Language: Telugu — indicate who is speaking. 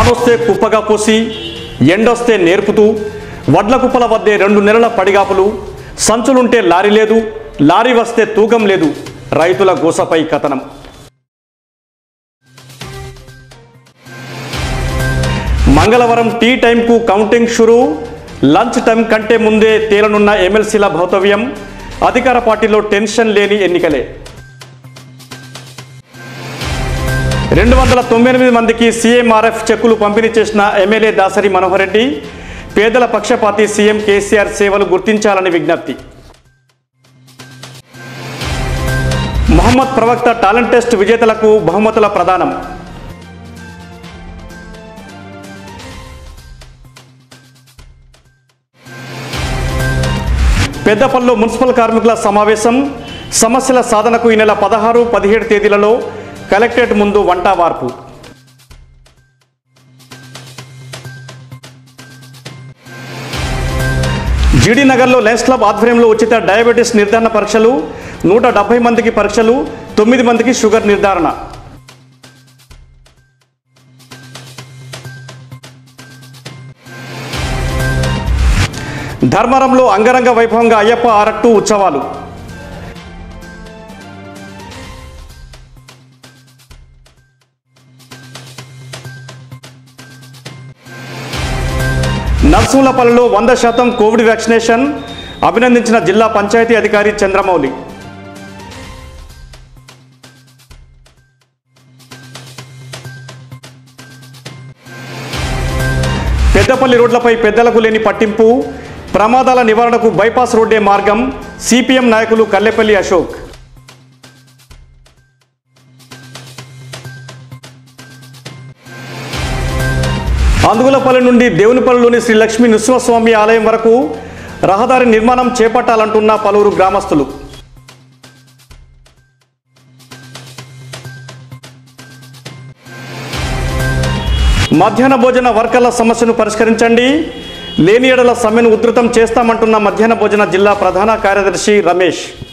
Speaker 1: వానొస్తే కుప్పగా పోసి ఎండొస్తే నేర్పుతూ వడ్ల కుప్పల వద్దే రెండు నెలల పడిగాపులు సంచులుంటే లారీ లేదు లారీ వస్తే తూకం లేదు రైతుల గోసపై కథనం మంగళవారం టీ టైంకు కౌంటింగ్ షురు లంచ్ టైం కంటే ముందే తేలనున్న ఎమ్మెల్సీల భౌతవ్యం అధికార పార్టీలో టెన్షన్ లేని ఎన్నికలే రెండు వందల తొంభై ఎనిమిది మందికి సీఎంఆర్ఎఫ్ చెక్కులు పంపిణీ చేసిన ఎమ్మెల్యే దాసరి మనోహర్ రెడ్డి పేదల పక్షపాతి సీఎం కేసీఆర్ సేవలు గుర్తించాలని విజ్ఞప్తి మొహమ్మద్ ప్రవక్త టాలెంట్ టెస్ట్ విజేతలకు బహుమతుల ప్రదానం పెద్దపల్లిలో మున్సిపల్ కార్మికుల సమావేశం సమస్యల సాధనకు ఈ నెల పదహారు పదిహేడు తేదీలలో కలెక్టరేట్ ముందు వంట వార్పు జీడీ నగర్లో లెన్స్ క్లబ్ ఆధ్వర్యంలో ఉచిత డయాబెటీస్ నిర్ధారణ పరీక్షలు నూట డెబ్బై మందికి పరీక్షలు తొమ్మిది మందికి షుగర్ నిర్ధారణ ధర్మవరంలో అంగరంగ వైభవంగా అయ్యప్ప ఆరట్టు ఉత్సవాలు నర్సులపల్లిలో వంద శాతం కోవిడ్ వ్యాక్సినేషన్ అభినందించిన జిల్లా పంచాయతీ అధికారి చంద్రమౌళి పెద్దపల్లి రోడ్లపై పెద్దలకు లేని పట్టింపు ప్రమాదాల నివారణకు బైపాస్ రోడ్డే మార్గం సిపిఎం నాయకులు కల్లెపల్లి అశోక్ అందుగులపల్లి నుండి దేవునిపల్లిలోని శ్రీ లక్ష్మీ నృసింహస్వామి ఆలయం వరకు రహదారి నిర్మాణం చేపట్టాలంటున్న పలువురు గ్రామస్తులు మధ్యాహ్న భోజన వర్కర్ల సమస్యను పరిష్కరించండి లేని ఎడల సమ్మెను ఉధృతం చేస్తామంటున్న మధ్యాహ్న భోజన జిల్లా ప్రధాన కార్యదర్శి రమేష్